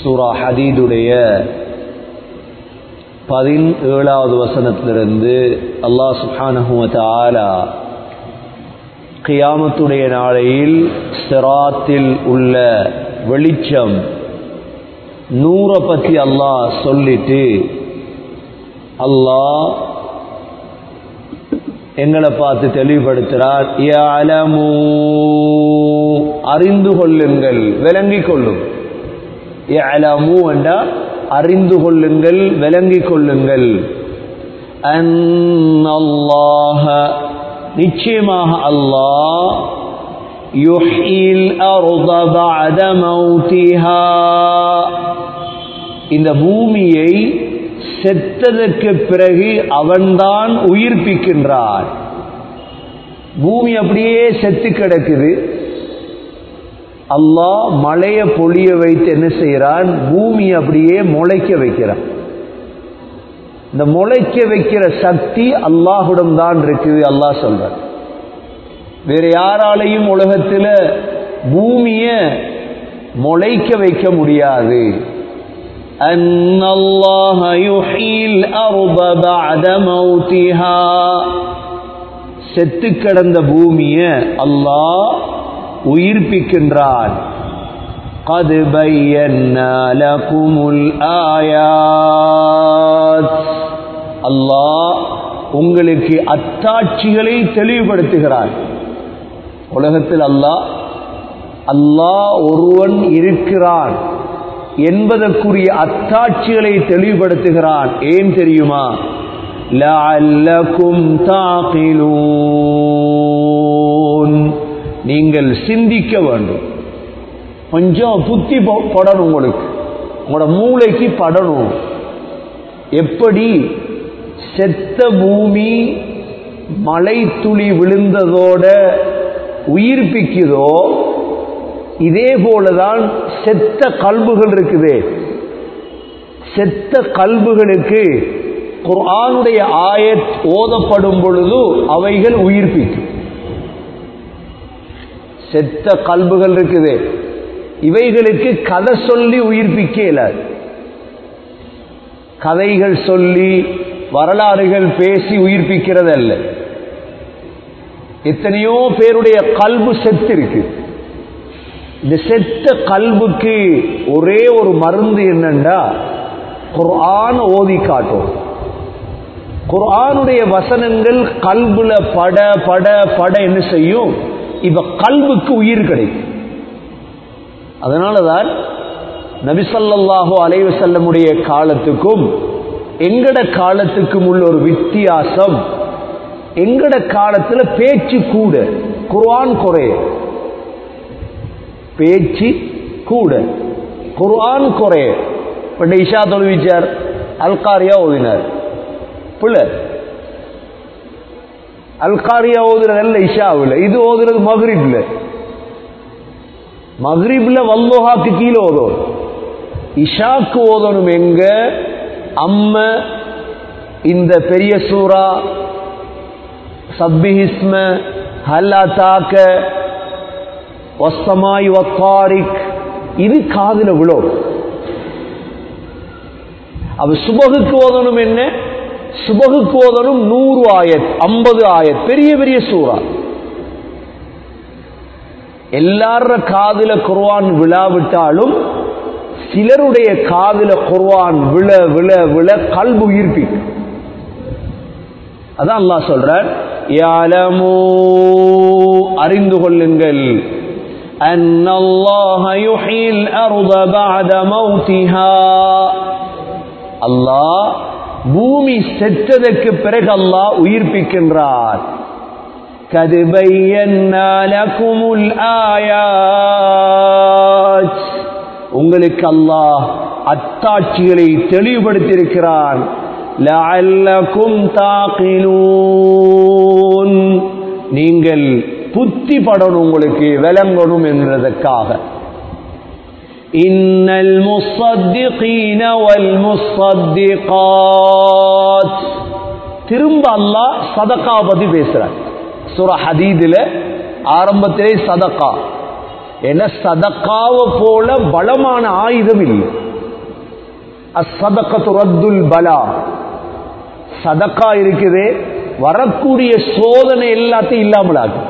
சூரா ஹதீதுடைய பதினேழாவது வசனத்திலிருந்து அல்லாஹ் சுஹானஹுவத் ஆலா கியாமத்துடைய நாளையில் சிராத்தில் உள்ள வெளிச்சம் நூறை பற்றி அல்லாஹ் சொல்லிட்டு அல்லாஹ் எங்களை பார்த்து தெளிவுபடுத்துகிறார் யஅலமூ அறிந்து கொள்ளுங்கள் விளங்கிக் கொள்ளும் யஅலமூ என்றால் அறிந்து கொள்ளுங்கள் விளங்கிக் கொள்ளுங்கள் அன்னல்லாஹ நிச்சயமாக அல்லாஹ் யுஹ்யில் அர்த பஅத மௌதிஹா இந்த பூமியை செத்ததற்கு பிறகு அவன்தான் உயிர்ப்பிக்கின்றான் பூமி அப்படியே செத்து கிடக்குது அல்லாஹ் மழைய பொழிய வைத்து என்ன செய்யறான் பூமி அப்படியே முளைக்க வைக்கிறான் இந்த முளைக்க வைக்கிற சக்தி அல்லாஹுடம் தான் இருக்குது அல்லாஹ் சொல்றான் வேற யாராலையும் உலகத்தில் பூமிய முளைக்க வைக்க முடியாது أن الله يحيي الأرض بعد موتها செத்து கிடந்த பூமிய அல்லாஹ் உயிர்ப்பிக்கின்றான் قد بينا لكم الآيات அல்லாஹ் உங்களுக்கு அத்தாட்சிகளை தெளிவுபடுத்துகிறான் உலகத்தில் அல்லாஹ் அல்லாஹ் ஒருவன் இருக்கிறான் என்பதற்குரிய அத்தாட்சிகளை தெளிவுபடுத்துகிறான் ஏன் தெரியுமா லஅல்லக்கும் தாகிலூன் நீங்கள் சிந்திக்க வேண்டும் கொஞ்சம் புத்தி படணும் உங்களுக்கு உங்களோட மூளைக்கு படணும் எப்படி செத்த பூமி மழை துளி விழுந்ததோட உயிர்ப்பிக்குதோ இதே போலதான் செத்த கல்புகள் இருக்குது செத்த கல்புகளுக்கு குர்ஆனுடைய ஆயத் ஓதப்படும் பொழுது அவைகள் உயிர்ப்பிக்கும் செத்த கல்புகள் இருக்குது இவைகளுக்கு கதை சொல்லி உயிர்ப்பிக்க இயலாது கதைகள் சொல்லி வரலாறுகள் பேசி உயிர்ப்பிக்கிறது அல்ல எத்தனையோ பேருடைய கல்பு செத்து இருக்கு இந்த செத்த கல்புக்கு ஒரே ஒரு மருந்து என்னண்டா குர்ஆன் ஓதி காட்டும் குர்ஆனுடைய வசனங்கள் கல்புல பட பட பட என்ன செய்யும் இப்ப கல்புக்கு உயிர் கிடைக்கும் அதனாலதான் நபிசல்லாஹு அலைவு செல்லமுடைய காலத்துக்கும் எங்கட காலத்துக்கும் உள்ள ஒரு வித்தியாசம் எங்கட காலத்துல பேச்சு கூட குர்ஆன் குறைய பேச்சு கூட குர்ஆன் குறைய பட் இஷா தொழுவிச்சார் அல்காரியா ஓதினார் புள்ள அல்காரியா ஓதுறது அல்ல இஷாவில் இது ஓதுறது மஹ்ரிப்ல மஹ்ரிப்ல வல்லோஹாக்கு கீழே ஓதும் இஷாக்கு ஓதணும் எங்க அம்ம இந்த பெரிய சூரா சப்பிஹிஸ்ம ஹல்லா தாக்க வஸ்தமாய் வத்தாரிக் இது காதுல விழும் அவ சுபகுக்கு ஓதணும் என்ன சுபகுக்கு ஓதணும் நூறு ஆயத் ஐம்பது ஆயத் பெரிய பெரிய சூறா எல்லார காதுல குர்வான் விழாவிட்டாலும் சிலருடைய காதுல குர்வான் விழ விழ விழ கல்பு உயிர்ப்பிக்கும் அதான் அல்லாஹ் சொல்றார் யாலமோ அறிந்து கொள்ளுங்கள் أن الله يحيي الأرض بعد موتها அல்லாஹ் பூமி செத்ததற்கு பிறகு அல்லாஹ் உயிர்ப்பிக்கின்றார் கது லகுமுல் ஆயாத் உங்களுக்கு அல்லாஹ் அத்தாட்சிகளை தெளிவுபடுத்தியிருக்கிறான் லஅல்லக்கும் தாகிலூன் நீங்கள் புத்தி படணும் உங்களுக்கு விளங்கணும் என்றதற்காக إن المصدقين والمصدقات திரும்ப அல்லாஹ் சதக்கா பத்தி பேசுறார் சூர ஹதீதுல ஆரம்பத்திலே சதக்கா ஏன்னா சதக்காவை போல பலமான ஆயுதம் இல்லை அஸ்ஸதகத்து ரத்துல் பலா சதக்கா இருக்குது வரக்கூடிய சோதனை எல்லாத்தையும் இல்லாமலாகும்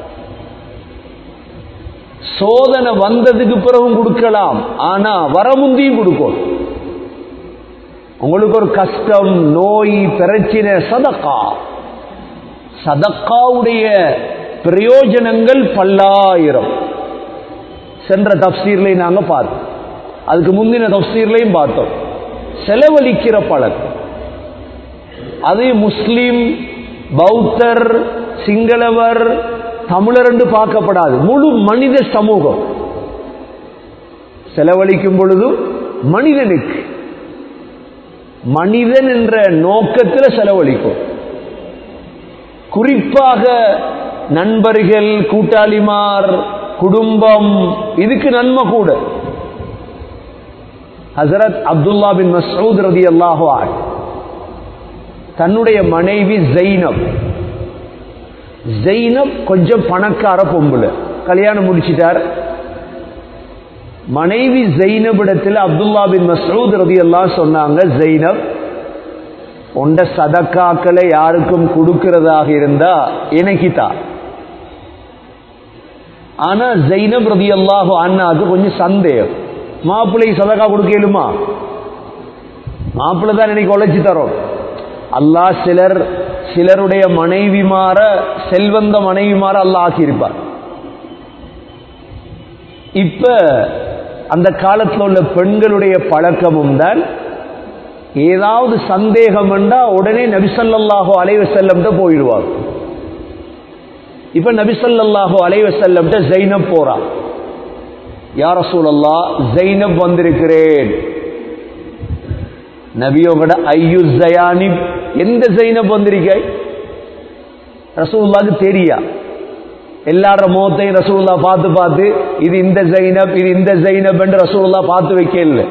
சோதனை வந்ததுக்கு பிறகும் கொடுக்கலாம் ஆனா வரமுந்தியும் கொடுக்கும் உங்களுக்கு ஒரு கஷ்டம் நோய் பிரச்சனை சதக்கா சதக்காவுடைய பிரயோஜனங்கள் பல்லாயிரம் சென்ற தப்சீர்லையும் நாங்க பார்த்தோம் அதுக்கு முந்தின தப்சீர்லையும் பார்த்தோம் செலவழிக்கிற பழக்கம் அது முஸ்லிம் பௌத்தர் சிங்களவர் தமிழர் என்று பார்க்கப்படாது முழு மனித சமூகம் செலவழிக்கும் பொழுது மனிதனுக்கு மனிதன் என்ற நோக்கத்தில் செலவழிக்கும் குறிப்பாக நண்பர்கள் கூட்டாளிமார் குடும்பம் இதுக்கு நன்மை கூட ஹசரத் அப்துல்லா பின் மசூத் ரதி அல்லாஹு தன்னுடைய மனைவி ஜெய்னப் ஜெய்னப் கொஞ்சம் பணக்கார பொம்புல கல்யாணம் முடிச்சிட்டார் மனைவி ஜெய்னபிடத்தில் அப்துல்லா பின் மசூத் ரதி எல்லாம் சொன்னாங்க ஜெய்னப் உண்ட சதக்காக்களை யாருக்கும் கொடுக்கிறதாக இருந்தா எனக்குதா ஆனா ஜெய்னப் ரதி அல்லாஹு அண்ணாக்கு கொஞ்சம் சந்தேகம் மாப்பிள்ளை சதக்கா கொடுக்கலுமா மாப்பிள்ளை தான் இன்னைக்கு உழைச்சி தரோம் அல்லாஹ் சிலர் சிலருடைய மனைவி மாற செல்வந்த மனைவி மாற அல்லாஹ் ஆக்கியிருப்பார் இப்ப அந்த காலத்தில் உள்ள பெண்களுடைய பழக்கமும் தான் ஏதாவது சந்தேகம் என்றா உடனே நபிசல்லாஹோ அலைவ செல்லம்ட்ட போயிடுவாங்க இப்ப நபிசல்லாஹோ அலைவ செல்லம்ட்ட ஜெய்னப் போறா யார சூழல்லா ஜெய்னப் வந்திருக்கிறேன் நபியோட ஐயு ஜயானி எந்த ஜெய்னப் வந்திருக்காய் ரசூல்லாக்கு தெரியா எல்லார முகத்தையும் ரசூல்லா பார்த்து பார்த்து இது இந்த ஜைனப் இது இந்த ஜைனப் என்று ரசூல்லா பார்த்து வைக்கல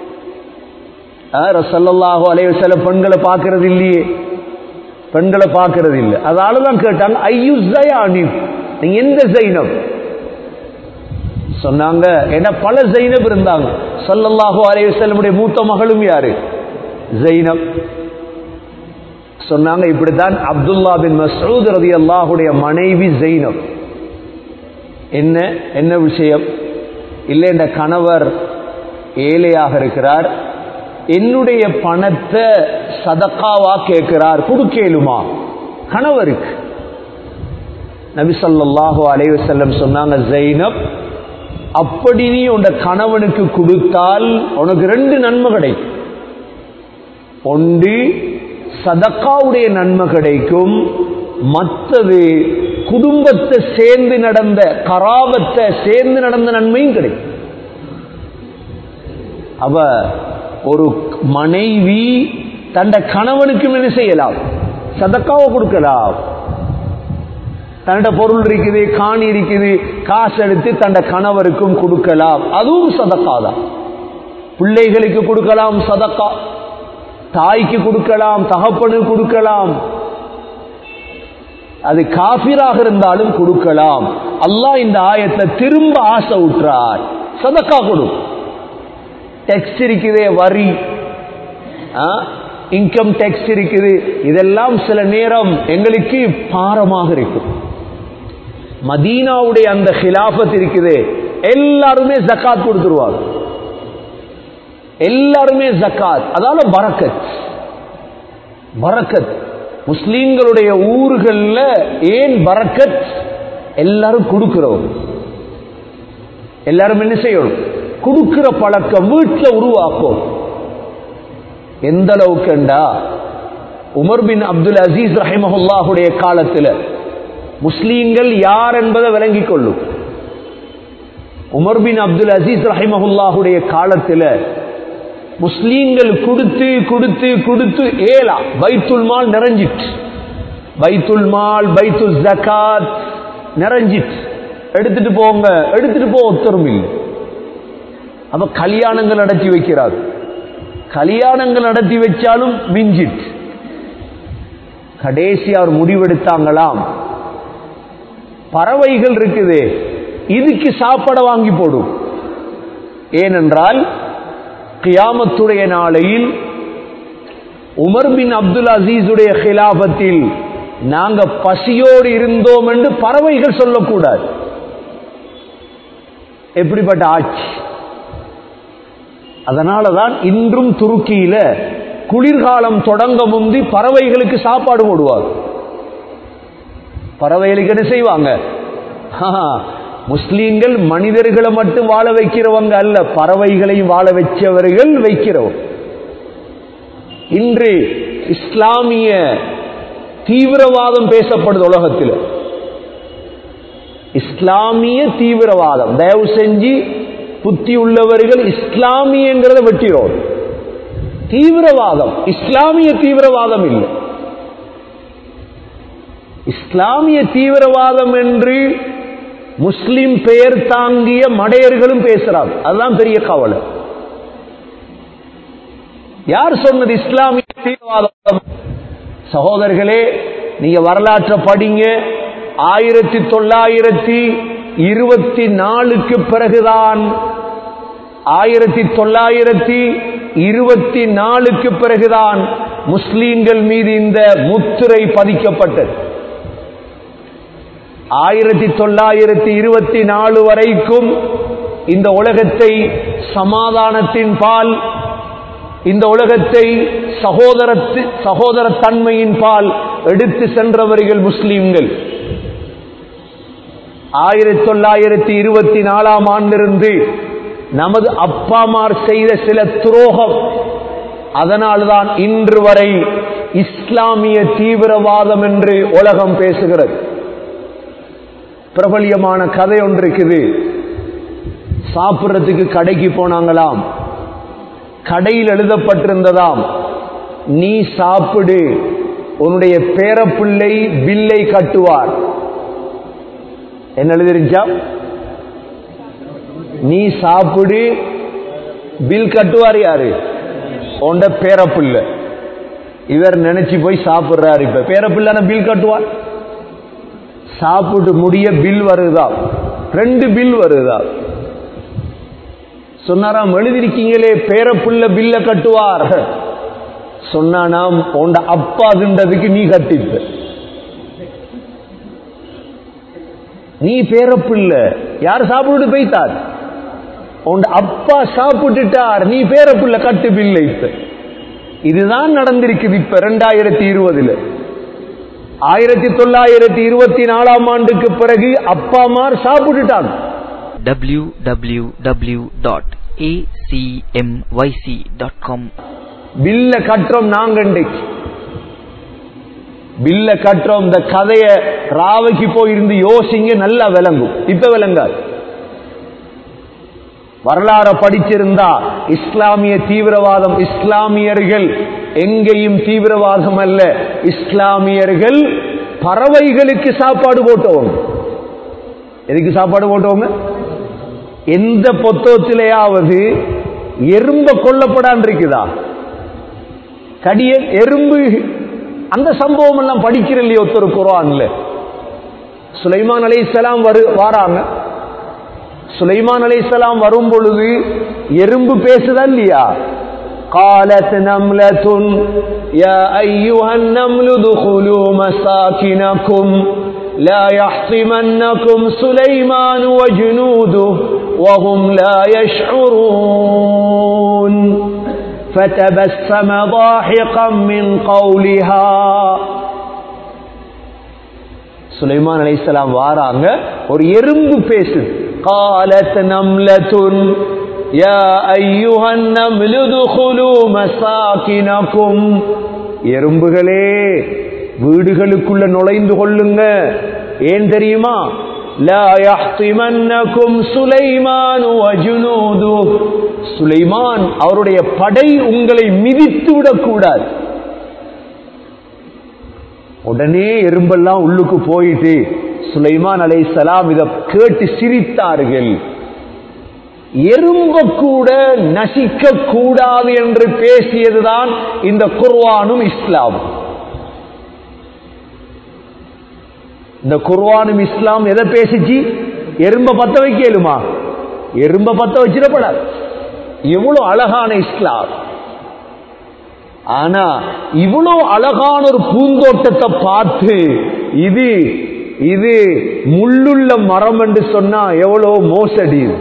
ரசல்லாஹோ அலைய சில பெண்களை பார்க்கறது இல்லையே பெண்களை பார்க்கறது இல்லை அதால தான் கேட்டாங்க ஐயு ஜயானி நீங்க எந்த ஜைனப் சொன்னாங்க என்ன பல ஜைனப் இருந்தாங்க சல்லல்லாஹோ அலைய செல்லமுடைய மூத்த மகளும் யாரு ஜைனப் சொன்னாங்க இப்படித்தான் அப்துல்லா பின் மசூத் ரதி அல்லாஹுடைய மனைவி ஜெயினப் என்ன என்ன விஷயம் இல்லை இந்த கணவர் ஏழையாக இருக்கிறார் என்னுடைய பணத்தை சதக்காவா கேட்கிறார் கொடுக்கலுமா கணவருக்கு நபி ஸல்லல்லாஹு அலைஹி வஸல்லம் சொன்னாங்க ஜெயினப் அப்படி நீ உன் கணவனுக்கு கொடுத்தால் உனக்கு ரெண்டு நன்மை கிடைக்கும் ஒன்று சதக்காவுடைய நன்மை கிடைக்கும் மற்றது குடும்பத்தை சேர்ந்து நடந்த கராபத்தை சேர்ந்து நடந்த நன்மையும் கிடைக்கும் அவ ஒரு மனைவி தண்ட கணவனுக்கும் என்ன செய்யலாம் சதக்காவை கொடுக்கலாம் தன்னோட பொருள் இருக்குது காணி இருக்குது காசு எடுத்து தண்ட கணவருக்கும் கொடுக்கலாம் அதுவும் சதக்கா தான் பிள்ளைகளுக்கு கொடுக்கலாம் சதக்கா தாய்க்கு கொடுக்கலாம் தகப்பனுக்கு கொடுக்கலாம் அது காபிராக இருந்தாலும் கொடுக்கலாம் அல்லாஹ் இந்த ஆயத்தை திரும்ப ஆசை விட்டுறார் சதக்கா கொடு டெக்ஸ்ட் இருக்குதே வரி இன்கம் டெக்ஸ் இருக்குது இதெல்லாம் சில நேரம் எங்களுக்கு பாரமாக இருக்கும் மதீனாவுடைய அந்த ஹிலாபத் இருக்குது எல்லாருமே ஜக்காத் கொடுத்துருவாங்க எல்லாருமே ஜக்காத் அதால பரக்கத் பரக்கத் முஸ்லீம்களுடைய ஊர்கள்ல ஏன் பரக்கத் எல்லாரும் கொடுக்கிறோம் எல்லாரும் என்ன செய்யணும் கொடுக்கிற பழக்கம் வீட்டில் உருவாக்கும் எந்த அளவுக்குண்டா உமர் பின் அப்துல் அசீஸ் ரஹிமஹுல்லாஹுடைய காலத்தில் முஸ்லீம்கள் யார் என்பதை விளங்கிக் கொள்ளும் உமர் பின் அப்துல் அசீஸ் ரஹிமஹுல்லாஹுடைய காலத்தில் முஸ்லீம்கள் கொடுத்து கொடுத்து கொடுத்து ஏலா பைத்துல் மால் நிறைஞ்சிட்டு பைத்துல் மால் பைத்துல் ஜக்காத் நிறைஞ்சிட்டு எடுத்துட்டு போங்க எடுத்துட்டு போ ஒத்தரும் இல்லை அப்ப கல்யாணங்கள் நடத்தி வைக்கிறார் கல்யாணங்கள் நடத்தி வச்சாலும் மிஞ்சிட் கடைசி அவர் முடிவெடுத்தாங்களாம் பறவைகள் இருக்குது இதுக்கு சாப்பாடை வாங்கி போடும் ஏனென்றால் கியாமத்துடைய நாளையில் உமர் பின் அப்துல் அசீஸுடைய கிலாபத்தில் நாங்க பசியோடு இருந்தோம் என்று பறவைகள் சொல்லக்கூடாது எப்படிப்பட்ட ஆட்சி அதனாலதான் இன்றும் துருக்கியில குளிர்காலம் தொடங்க முந்தி பறவைகளுக்கு சாப்பாடு போடுவார் பறவைகளுக்கு என்ன செய்வாங்க முஸ்லீம்கள் மனிதர்களை மட்டும் வாழ வைக்கிறவங்க அல்ல பறவைகளையும் வாழ வச்சவர்கள் வைக்கிறவங்க இன்று இஸ்லாமிய தீவிரவாதம் பேசப்படுது உலகத்தில் இஸ்லாமிய தீவிரவாதம் தயவு செஞ்சு புத்தி உள்ளவர்கள் இஸ்லாமியங்கிறத வெட்டிரோம் தீவிரவாதம் இஸ்லாமிய தீவிரவாதம் இல்லை இஸ்லாமிய தீவிரவாதம் என்று முஸ்லிம் பெயர் தாங்கிய மடையர்களும் பேசுறாங்க அதுதான் பெரிய கவலை யார் சொன்னது இஸ்லாமிய தீவிரவாதம் சகோதரர்களே நீங்க வரலாற்றை படிங்க ஆயிரத்தி தொள்ளாயிரத்தி இருபத்தி நாலுக்கு பிறகுதான் ஆயிரத்தி தொள்ளாயிரத்தி இருபத்தி நாலுக்கு பிறகுதான் முஸ்லீம்கள் மீது இந்த முத்திரை பதிக்கப்பட்டது ஆயிரத்தி தொள்ளாயிரத்தி இருபத்தி நாலு வரைக்கும் இந்த உலகத்தை சமாதானத்தின் பால் இந்த உலகத்தை சகோதர சகோதர தன்மையின் பால் எடுத்து சென்றவர்கள் முஸ்லீம்கள் ஆயிரத்தி தொள்ளாயிரத்தி இருபத்தி நாலாம் ஆண்டிலிருந்து நமது அப்பாமார் செய்த சில துரோகம் அதனால்தான் இன்று வரை இஸ்லாமிய தீவிரவாதம் என்று உலகம் பேசுகிறது பிரபலியமான கதை ஒன்று இருக்குது சாப்பிட்றதுக்கு கடைக்கு போனாங்களாம் கடையில் எழுதப்பட்டிருந்ததாம் நீ சாப்பிடு உன்னுடைய பேரப்பிள்ளை பில்லை கட்டுவார் என்ன எழுதிருச்சா நீ சாப்பிடு பில் கட்டுவார் யாரு உண்ட பேரப்பிள்ளை இவர் நினைச்சு போய் சாப்பிடுறாரு இப்ப பேரப்பிள்ளான பில் கட்டுவார் சாப்பிட்டு முடிய பில் வருதா ரெண்டு பில் வருதா சொன்னாராம் எழுதிருக்கீங்களே பேரப்புள்ள பில்ல கட்டுவார் சொன்னானாம் உண்ட அப்பா தின்றதுக்கு நீ கட்டிப்ப நீ பேரப்புள்ள யார் சாப்பிட்டு போய்த்தார் உண்ட அப்பா சாப்பிட்டுட்டார் நீ பேரப்புள்ள கட்டு பில்ல இப்ப இதுதான் நடந்திருக்குது இப்ப ரெண்டாயிரத்தி இருபதுல ஆயிரத்தி தொள்ளாயிரத்தி இருபத்தி நாலாம் ஆண்டுக்கு பிறகு அப்பாமார் சாப்பிட்டுட்டாங்க www.acmyc.com பில்ல கட்டுறோம் நாங்க இன்றைக்கு பில்ல கட்டுறோம் இந்த கதைய ராவைக்கு போயிருந்து யோசிங்க நல்லா விளங்கும் இப்ப விளங்காது வரலாற படிச்சிருந்தா இஸ்லாமிய தீவிரவாதம் இஸ்லாமியர்கள் எங்கேயும் தீவிரவாதம் அல்ல இஸ்லாமியர்கள் பறவைகளுக்கு சாப்பாடு போட்டவங்க எதுக்கு சாப்பாடு போட்டவங்க எந்த பொத்தத்திலேயாவது எறும்ப கொல்லப்படான் இருக்குதா கடிய எறும்பு அந்த சம்பவம் எல்லாம் படிக்கிற இல்லையா ஒருத்தர் குரான்ல சுலைமான் அலைசலாம் வரு வாராங்க சுலைமான் அலைசலாம் வரும் பொழுது எறும்பு பேசுதா இல்லையா قالت نملة يا أيها النمل ادخلوا مساكنكم لا يحطمنكم سليمان وجنوده وهم لا يشعرون فتبسم ضاحكا من قولها சுலைமான் அலைசலாம் வாராங்க ஒரு எறும்பு பேசுது قالت نملة يا أيها النمل ادخلوا مساكنكم எறும்புகளே வீடுகளுக்குள்ள நுழைந்து கொள்ளுங்க ஏன் தெரியுமா لا يحطمنكم سليمان وجنوده சுலைமான் அவருடைய படை உங்களை மிதித்து விடக்கூடாது உடனே எறும்பெல்லாம் உள்ளுக்கு போயிட்டு சுலைமான் அலை சலாம் இதை கேட்டு சிரித்தார்கள் எறும்ப கூட நசிக்க கூடாது என்று பேசியதுதான் இந்த குர்வானும் இஸ்லாமும் இந்த குர்வானும் இஸ்லாம் எதை பேசிச்சு எறும்ப பத்த வைக்கலுமா எறும்ப பத்த வச்சிடப்படாது எவ்வளவு அழகான இஸ்லாம் ஆனா இவ்வளவு அழகான ஒரு பூந்தோட்டத்தை பார்த்து இது இது முள்ளுள்ள மரம் என்று சொன்னா எவ்வளவு மோசடி இது.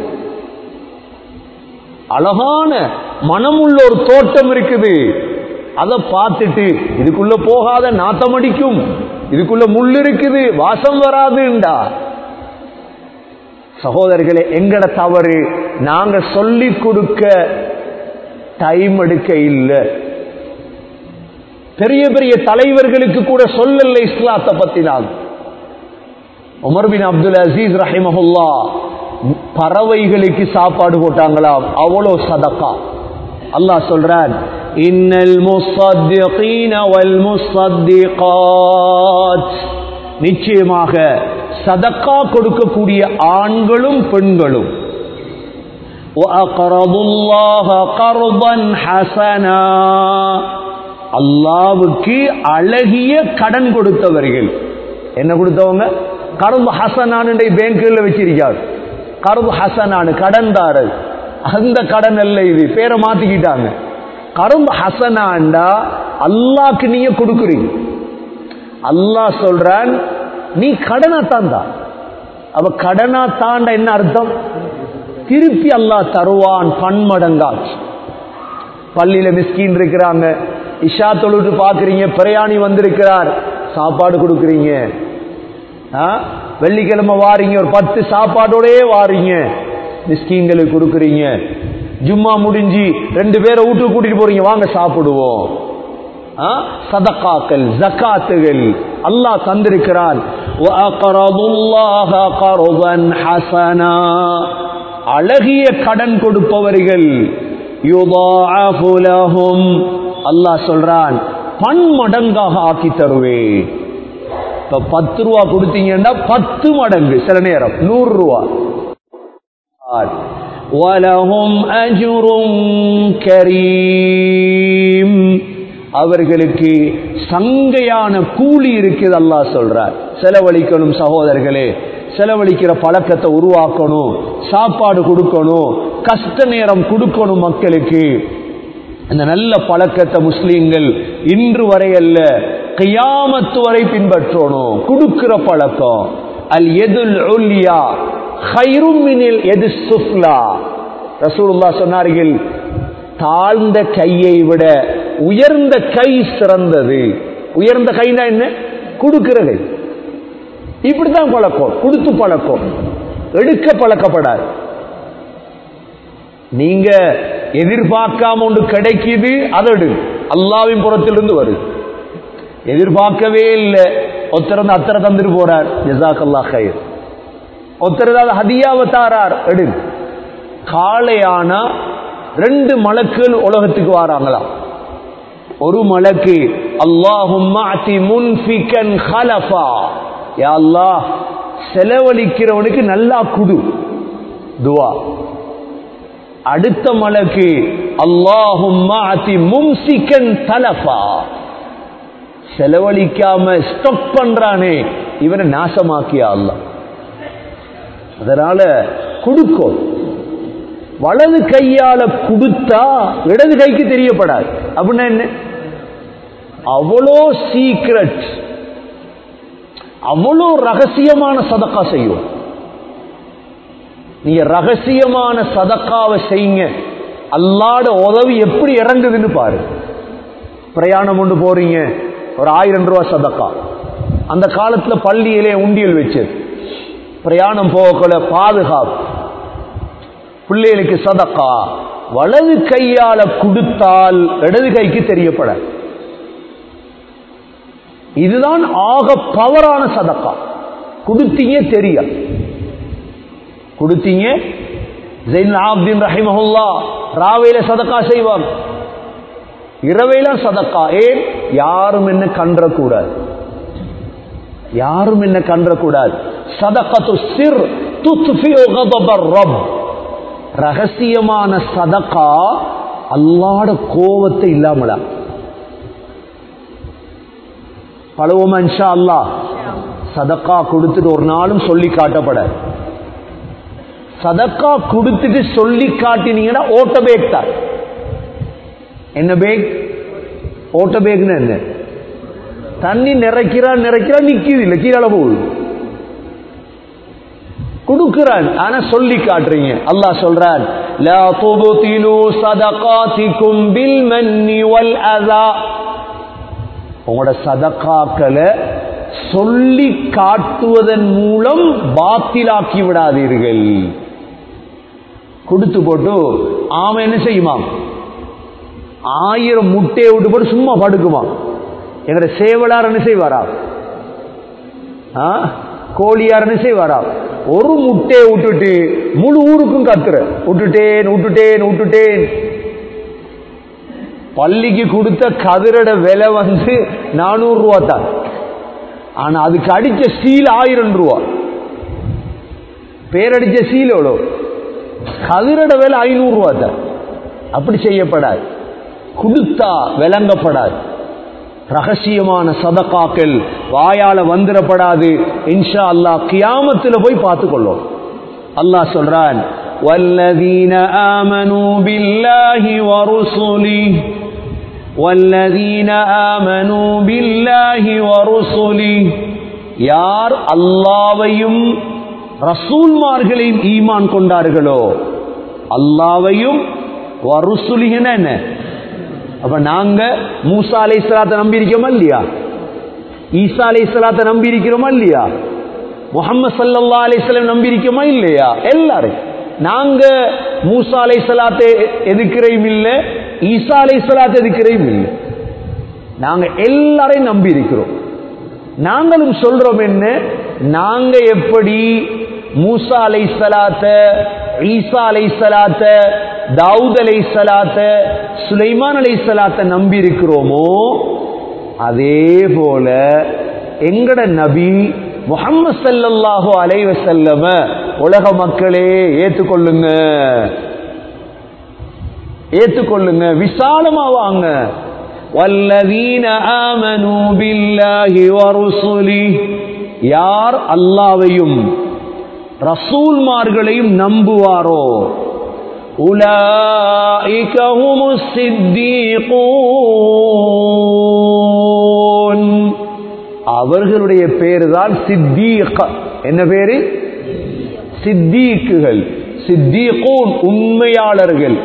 அழகான மனமுள்ள ஒரு தோட்டம் இருக்குது அதை பார்த்துட்டு இதுக்குள்ள போகாத நாத்தம் அடிக்கும் இதுக்குள்ள முள் இருக்குது வாசம் வராதுண்டா சகோதரர்களே எங்கட தவறு நாங்க சொல்லி கொடுக்க டைம் எடுக்க இல்லை பெரிய பெரிய தலைவர்களுக்கு கூட சொல்லல இஸ்லாத்தை பத்தி நான் உமர் பின் அப்துல் அசீஸ் ரஹிமஹுல்லா பறவைகளுக்கு சாப்பாடு போட்டாங்களாம் அவ்வளோ சதக்கா அல்லாஹ் சொல்றான் இன்னல் முஸ்ஸத்திகீன வல் முஸ்ஸத்திகாத் நிச்சயமாக சதக்கா கொடுக்கக்கூடிய ஆண்களும் பெண்களும் وَأَقْرَضُوا اللَّهَ قَرْضًا حَسَنًا அல்லாவுக்கு அழகிய கடன் கொடுத்தவர்கள் என்ன கொடுத்தவங்க கரும்பு ஹசனான் பேங்க்ல வச்சிருக்காரு கரும்பு ஹசனானு கடன்தாரர் அந்த கடன் அல்ல இது பேரை மாத்திக்கிட்டாங்க கரும்பு ஹசனாண்டா அல்லாக்கு நீங்க கொடுக்குறீங்க அல்லாஹ் சொல்றான் நீ கடனா தாண்டா அவ கடனா தாண்ட என்ன அர்த்தம் திருப்பி அல்லாஹ் தருவான் பன்மடங்காச்சு பள்ளியில மிஸ்கின் இருக்கிறாங்க இஷா தொழுட்டு பாக்குறீங்க பிரயாணி வந்திருக்கிறார் சாப்பாடு கொடுக்குறீங்க ஆ? வெள்ளிக்கிழமை வாரீங்க ஒரு பத்து சாப்பாடோடயே வாரீங்க மிஸ்கீன்களுக்கு கொடுக்குறீங்க ஜும்மா முடிஞ்சு ரெண்டு பேரை வீட்டுக்கு கூட்டிட்டு போறீங்க வாங்க சாப்பிடுவோம் ஆ? சதக்காக்கள் ஜக்காத்துகள் அல்லாஹ் தந்திருக்கிறான் وَأَقْرَضُوا اللَّهَ قَرْضًا حَسَنًا அழகிய கடன் கொடுப்பவர்கள் يُضَاعَفُ لَهُمْ அல்லாஹ் சொல்றான் பன்மடங்காக ஆக்கி தருவேன் இப்ப பத்து ரூபா கொடுத்தீங்கன்னா பத்து மடங்கு சில நேரம் நூறு ரூபா وَلَهُمْ أَجْرٌ كَرِيمٌ அவர்களுக்கு சங்கையான கூலி இருக்குது அல்லாஹ் சொல்றார் செலவழிக்கணும் சகோதரர்களே செலவழிக்கிற பழக்கத்தை உருவாக்கணும் சாப்பாடு கொடுக்கணும் கஷ்ட நேரம் கொடுக்கணும் மக்களுக்கு இந்த நல்ல பழக்கத்தை முஸ்லீம்கள் இன்று வரை அல்ல கியாமத்து வரை பின்பற்றணும் கொடுக்கிற பழக்கம் அல் எதுல் உல்யா ஹைருமினில் எது சுஃப்லா ரசூலுல்லா சொன்னார்கள் தாழ்ந்த கையை விட உயர்ந்த கை சிறந்தது உயர்ந்த கைனா என்ன கொடுக்கிற கை இப்படித்தான் பழக்கம் கொடுத்து பழக்கம் எடுக்க பழக்கப்படாது நீங்க எதிர்பார்க்காம ஒன்று கிடைக்குது அதடு அல்லாவின் புறத்திலிருந்து வருது எதிர்பார்க்கவே இல்லை ஒருத்தர் அத்தரை தந்துட்டு போறார் ஜசாக் அல்லா கயிர் ஒருத்தர் ஏதாவது ஹதியாவை தாரார் எடு காளையானா ரெண்டு மலக்குகள் உலகத்துக்கு வராங்களாம் ஒரு மலக்கு அல்லாஹும்ம அதி முன்ஃபிகன் ஹலஃபா யா அல்லாஹ் செலவழிக்கிறவனுக்கு நல்லா குடு துவா அடுத்த மலக்கு அல்லாஹும்ம அதி மும்சிகன் தலஃபா செலவழிக்காம ஸ்டாப் பண்றானே இவனை நாசமாக்கியா அல்லாஹ் அதனால கொடுக்கும் வலது கையால கொடுத்தா இடது கைக்கு தெரியப்படாது அப்படின்னா என்ன அவ்வளோ சீக்ரெட் அவ்வளோ ரகசியமான சதக்கா செய்யும் நீங்க ரகசியமான சதக்காவை செய்யுங்க அல்லாட உதவி எப்படி இறங்குதுன்னு பாரு பிரயாணம் கொண்டு போறீங்க ஒரு ஆயிரம் ரூபாய் சதக்கா அந்த காலத்துல பள்ளியிலே உண்டியல் வச்சு பிரயாணம் போகக்குள்ள பாதுகாப்பு பிள்ளைகளுக்கு சதக்கா வலது கையால கொடுத்தால் இடது கைக்கு தெரியப்பட இதுதான் ஆக பவரான சதக்கா கொடுத்தீங்க தெரிய கொடுத்தீங்க ஜெயின் ஆப்தீன் ரஹிமஹுல்லா ராவையில சதக்கா செய்வாங்க இரவையில சதக்கா ஏன் யாரும் என்ன கன்றக்கூடாது யாரும் என்ன கன்றக்கூடாது சதக்கத்து சிர் துத்ஃபிஉ கதபர் ரப் ரகசியமான சதக்கா அல்லாட கோவத்தை இல்லாமலா பழவோமா இன்ஷா அல்லா சதக்கா கொடுத்துட்டு ஒரு நாளும் சொல்லி காட்டப்பட சதக்கா கொடுத்துட்டு சொல்லி காட்டினீங்கன்னா ஓட்ட பேக் தான் என்ன பேக் ஓட்ட பேக்னு என்ன தண்ணி நிறைக்கிறா நிறைக்கிறா நிக்குது இல்ல கீழே போகுது கொடுக்கிறான் ஆனா சொல்லி காட்டுறீங்க அல்லாஹ் சொல்றான் லா துபதிலு சதகாதிக்கும் பில் மன்னி வல் அதா உங்களோட சதக்காக்களை சொல்லி காட்டுவதன் மூலம் பாத்திலாக்கி விடாதீர்கள் கொடுத்து போட்டு ஆம என்ன செய்யுமா ஆயிரம் முட்டையை விட்டு போட்டு சும்மா படுக்குமா எங்கட சேவலார் என்ன செய்வாரா ஆ? கோழியார் என்ன செய்வாரா ஒரு முட்டையை விட்டுட்டு முழு ஊருக்கும் கத்துற விட்டுட்டேன் விட்டுட்டேன் விட்டுட்டேன் பள்ளிக்கு கொடுத்த கதிரட விலை வந்து நானூறு ரூபா தான் ஆனா அதுக்கு அடிச்ச சீல் ஆயிரம் ரூபா பேரடிச்ச சீல் எவ்வளோ கதிரட விலை ஐநூறு ரூபா தான் அப்படி செய்யப்படாது கொடுத்தா விளங்கப்படாது ரகசியமான சதகாக்கள் வாயால வந்துடப்படாது இன்ஷா அல்லாஹ் கியாமத்தில் போய் பார்த்துக்கொள்ளும் அல்லாஹ் சொல்றான் والذين آمنوا بالله ورسله والذين آمنوا بالله ورسله யார் அல்லாவையும் ரசூல்மார்களையும் ஈமான் கொண்டார்களோ அல்லாவையும் வருசுலிகன என்ன அப்ப நாங்க மூசா அலை சலாத்தை நம்பி இருக்கோமா இல்லையா ஈசா அலை சலாத்தை நம்பி இருக்கிறோமா இல்லையா முகமது சல்லா அலிஸ்லாம் நம்பி இருக்கோமா இல்லையா எல்லாரும் நாங்க மூசா அலை சலாத்தை எதுக்கிறையும் இல்லை ஈசா அலை சலாத்தை எதுக்கிறையும் இல்லை நாங்க எல்லாரையும் நம்பி இருக்கிறோம் நாங்களும் சொல்றோம் என்ன நாங்க எப்படி மூசா அலை சலாத்த ஈசா அலை சலாத்த தாவூத் அலை சலாத்த சுலைமான் அலை சலாத்த நம்பி இருக்கிறோமோ அதே போல எங்கட நபி முகம்மது சல்லல்லாஹு அலைஹி வஸல்லம உலக மக்களே ஏத்துக்கொள்ளுங்க ஏத்துக்கொள்ளுங்க விசாலமா வாங்க வல்லதீன ஆமனு பில்லாஹி வரசுலி யார் அல்லாவையும் ரசூல்மார்களையும் நம்புவாரோ உலாயிக ஹுமுஸ் சித்தீகூன் அவர்களுடைய பேரு தான் சித்தீக் என்ன பேரு சித்தீக்குகள் சித்தீகூன் உண்மையாளர்கள்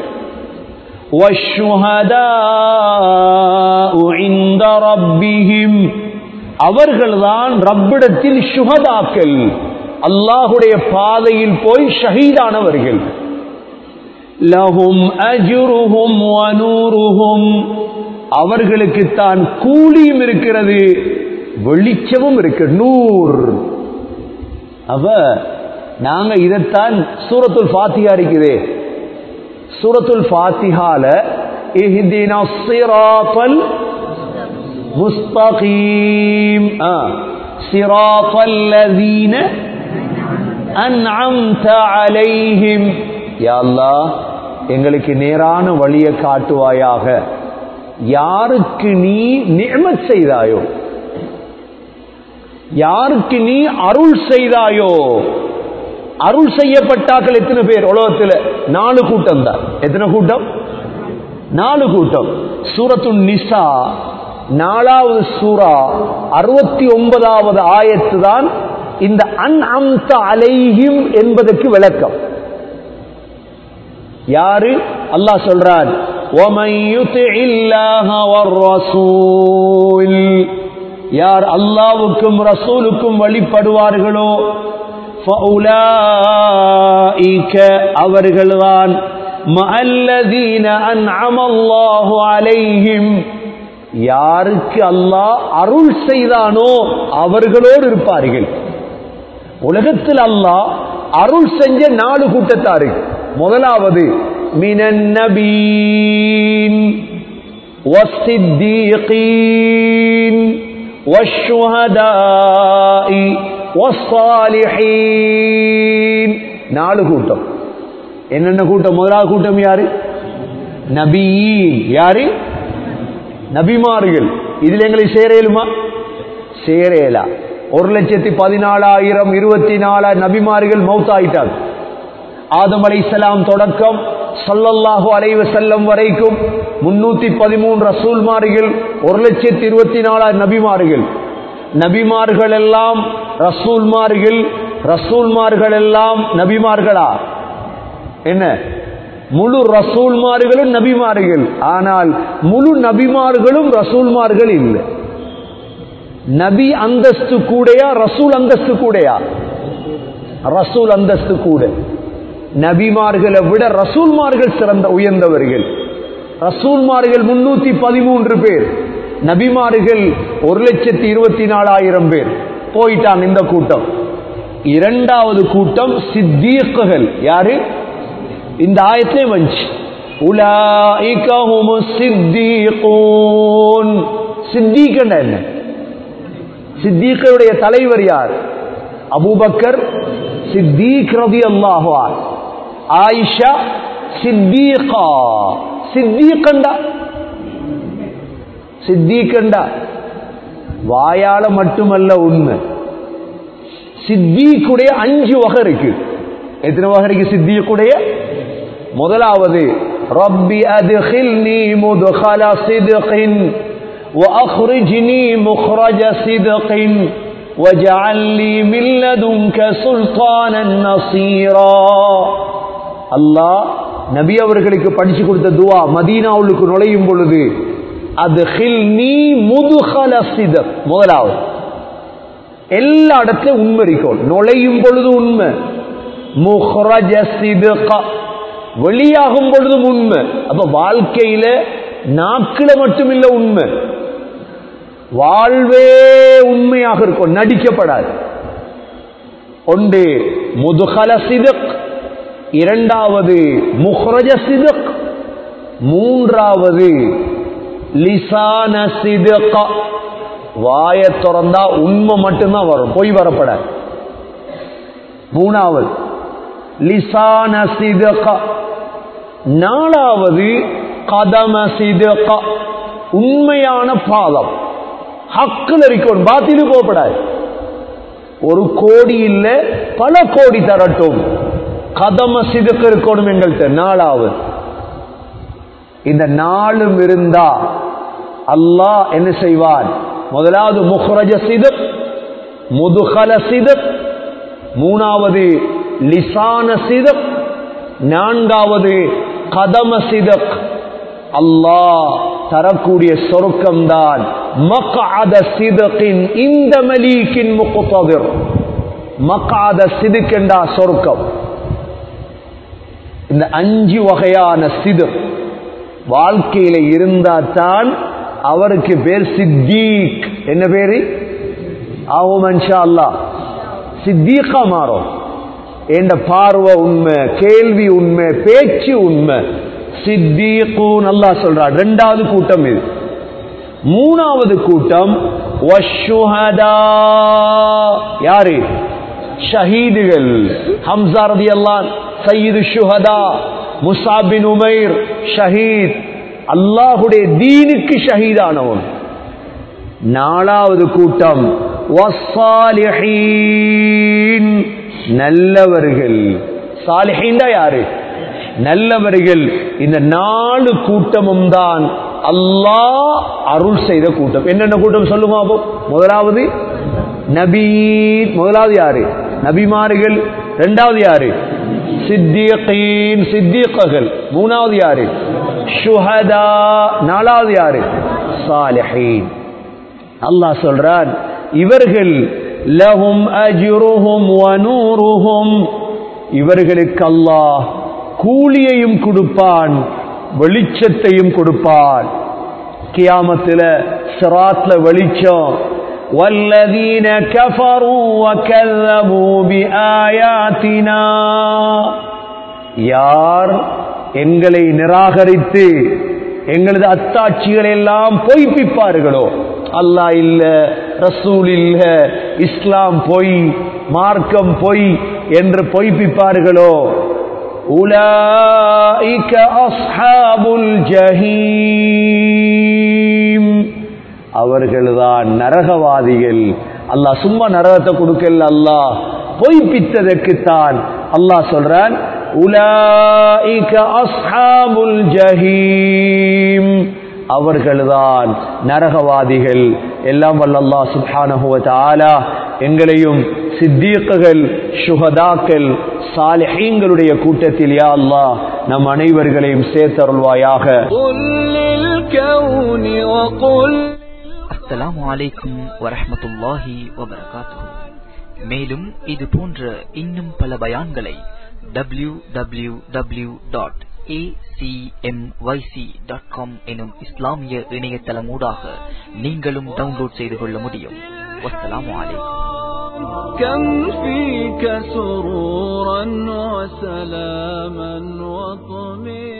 وَالشُّهَدَاءُ عِندَ رَبِّهِمْ அவர்கள்தான் ரப்பிடத்தில் சுகதாக்கள் அல்லாஹுடைய பாதையில் போய் ஷஹீதானவர்கள் லஹும் அஜ்ருஹும் வனூருஹும் அவர்களுக்கு தான் கூலியும் இருக்கிறது வெளிச்சமும் இருக்கு நூர் அவ நாங்க இதைத்தான் சூரத்துல் ஃபாத்திஹா இருக்குதே சூரத்துல் ஃபாத்திஹால இஹ்தினா ஸிராத்தல் முஸ்தகீம் ஆ ஸிராத்தல் லதீன அன்அம்த அலைஹிம் யா அல்லாஹ் எங்களுக்கு நேரான வழியை காட்டுவாயாக யாருக்கு நீ நியமத் செய்தாயோ யாருக்கு நீ அருள் செய்தாயோ அருள் செய்யப்பட்டாக்கள் எத்தனை பேர் உலகத்தில் நாலு கூட்டம் தான் எத்தனை கூட்டம் நாலு கூட்டம் சூரத்து நிசா நாலாவது சூரா அறுபத்தி ஒன்பதாவது ஆயத்து தான் இந்த அன் அம்த அலைஹிம் என்பதற்கு விளக்கம் யாரு அல்லாஹ் சொல்றான் وَمَن يُطِعِ اللَّهَ وَالرَّسُولَ யார் அல்லாவுக்கும் ரசூலுக்கும் வழிபடுவார்களோ فَأُولَئِكَ அவர்கள்தான் مَعَ الَّذِينَ أَنْعَمَ اللَّهُ عَلَيْهِمْ யாருக்கு அல்லாஹ் அருள் செய்தானோ அவர்களோடு இருப்பார்கள் உலகத்தில் அல்லாஹ் அருள் செஞ்ச நாலு கூட்டத்தாரு முதலாவது மினன் நபீன் والصديقين والشهداء والصالحين நாலு கூட்டம் என்னென்ன கூட்டம் முதலாவது கூட்டம் யாரு நபியீன் யாரு நபிமார்கள் இதுல எங்களை சேரையலுமா சேரேலா ஒரு லட்சத்தி பதினாலாயிரம் இருபத்தி நாலாயிரம் நபிமார்கள் மௌத்தாயிட்டாங்க ஆதம் அலைசலாம் தொடக்கம் சல்லல்லாஹு அலைவ செல்லம் வரைக்கும் முன்னூத்தி பதிமூன்று ரசூல்மார்கள் ஒரு லட்சத்தி இருபத்தி நாலாயிரம் நபிமார்கள் நபிமார்கள் எல்லாம் ரசூல்மார்கள் ரசூல்மார்கள் எல்லாம் நபிமார்களா என்ன முழு ரசூல்மார்களும் நபிமார்கள் ஆனால் முழு நபிமார்களும் ரசூல்மார்கள் இல்லை நபி அந்தஸ்து கூடையா ரசூல் அந்தஸ்து கூடையா ரசூல் அந்தஸ்து கூட நபிமார்களை விட ரசூல்மார்கள் சிறந்த உயர்ந்தவர்கள் ரசூல்மார்கள் முன்னூத்தி பதிமூன்று பேர் நபிமார்கள் ஒரு லட்சத்தி இருபத்தி நாலாயிரம் பேர் போயிட்டான் இந்த கூட்டம் இரண்டாவது கூட்டம் சித்தீக்குகள் யாரு இந்த ஆயத்திலே வந்துச்சு உலாஇகஹுமு சித்தீகூன் சித்தீக்கண்டா என்ன சித்தீக்களுடைய தலைவர் யார் அபூபக்கர் சித்தீக் ரதி அல்லாஹுவார் ஆயிஷா சித்தீகா சித்தீக்கண்டா சித்தீக்கண்டா வாயால மட்டுமல்ல உண்மை சித்தீக்குடைய அஞ்சு வகை இருக்கு எத்தனை வகை இருக்கு சித்தியக்குடைய முதலாவது ரப்பி அத்கில்னி முத்கல சித்கின் وأخرجني مخرج صدق واجعل لي من لدنك سلطانا نصيرا அல்லாஹ் நபி அவர்களுக்கு படிச்சு கொடுத்த துவா மதீனாவுக்கு நுழையும் பொழுது அது நீ முதுகல சிதக் முதலாவது எல்லா இடத்துலயும் உண்மை இருக்கும் நுழையும் பொழுது உண்மை முஹ்ரஜ சிதக வெளியாகும் பொழுதும் உண்மை அப்ப வாழ்க்கையில நாக்கில மட்டும் இல்ல உண்மை வாழ்வே உண்மையாக இருக்கும் நடிக்கப்படாது ஒன்று முதுகல சிதக் இரண்டாவது முஹ்ரஜ சிதக் மூன்றாவது லிசான சிதக வாய திறந்தா உண்மை மட்டும்தான் வரும் பொய் வரப்படாது மூணாவது லிசான சிதக நாலாவது கதம சிதக உண்மையான பாதம் ஹக்குல இருக்கணும் பாத்திலு போகப்படாது ஒரு கோடி இல்ல பல கோடி தரட்டும் கதம சிதுக்கு இருக்கணும் எங்கள்கிட்ட நாலாவது இந்த நாளும் இருந்தா அல்லாஹ் என்ன செய்வான் முதலாவது முஹ்ரஜ சிதக் முதுகல சிதக் மூணாவது லிசான சிதக் நான்காவது கதம சிதக் அல்லாஹ் தரக்கூடிய சொருக்கம்தான் மக்காத சிதக்கின் இந்த மலீக்கின் முக்குத்ததிர் மக்காத சிதுக்கெண்டா சொருக்கம் இந்த அஞ்சு வகையான சிது வாழ்க்கையில இருந்தா தான் அவருக்கு பேர் சித்தீக் என்ன பேரு ஆகும் மன்ஷா அல்லா சித்தீக்கா மாறும் என்ற பார்வை உண்மை கேள்வி உண்மை பேச்சு உண்மை சித்தீக்கூன் அல்லா சொல்றார் ரெண்டாவது கூட்டம் இது மூணாவது கூட்டம் வஷுஹதா யாரு ஷஹீதுகள் ஹம்சா ரதி அல்லான் சையீது ஷுஹதா முசாபின் உமைர் ஷஹீத் அல்லாஹுடைய தீனுக்கு ஷஹீதானவன் நாலாவது கூட்டம் வஸ்ஸாலிஹீன் நல்லவர்கள் சாலிஹீன் யாரு நல்லவர்கள் இந்த நாலு கூட்டமும் தான் அல்லாஹ் அருள் செய்த கூட்டம் என்னென்ன கூட்டம் சொல்லுமா அப்போ முதலாவது நபி முதலாவது யாரு நபிமார்கள் இரண்டாவது யாரு சித்தியகீன் சித்தியகர்கள் மூணாவது யாரு ஷுஹதா நாலாவது யாரு சாலிஹீன் அல்லாஹ் சொல்றான் இவர்கள் லஹும் அஜ்ருஹும் வனூருஹும் இவர்களுக்கு அல்லாஹ் கூலியையும் கொடுப்பான் வெளிச்சத்தையும் கொடுப்பான் கியாமத்தில் சிராத்ல வெளிச்சம் والذين كفروا وكذبوا بآياتنا யார் எங்களை நிராகரித்து எங்களது அத்தாட்சிகளை எல்லாம் பொய்ப்பிப்பார்களோ அல்லாஹ் இல்ல ரசூல் இல்ல இஸ்லாம் பொய் மார்க்கம் பொய் என்று பொய்ப்பிப்பார்களோ உலாயிக அஸ்ஹாபுல் ஜஹீம் அவர்கள்தான் நரகவாதிகள் அல்லாஹ் சும்மா நரகத்தை கொடுக்கல அல்லாஹ் பொய்ப்பித்ததற்குத்தான் அல்லாஹ் சொல்றான் உலாயிக அஸ்ஹாபுல் ஜஹீம் அவர்கள்தான் நரகவாதிகள் எல்லாம் வல்லல்லா சுப்ஹானஹு வ தஆலா எங்களையும் சித்தீக்குகள் சுஹதாக்கள் சாலிஹீங்களுடைய கூட்டத்தில் யா அல்லாஹ் நம் அனைவர்களையும் சேர்த்தருள்வாயாக قل للكون وقل அஸ்ஸலாமு அலைக்கும் வரஹ்மத்துல்லாஹி வபரகாத்துஹு மேலும் இது போன்ற இன்னும் பல பயான்களை டபிள்யூ டபிள்யூ டபிள்யூ டாட் எனும் இஸ்லாமிய இணையதளமூடாக நீங்களும் டவுன்லோட் செய்து கொள்ள முடியும் வஸ்ஸலாமு அலைக்கும் كم فيك سرورا وسلاما وطمئنا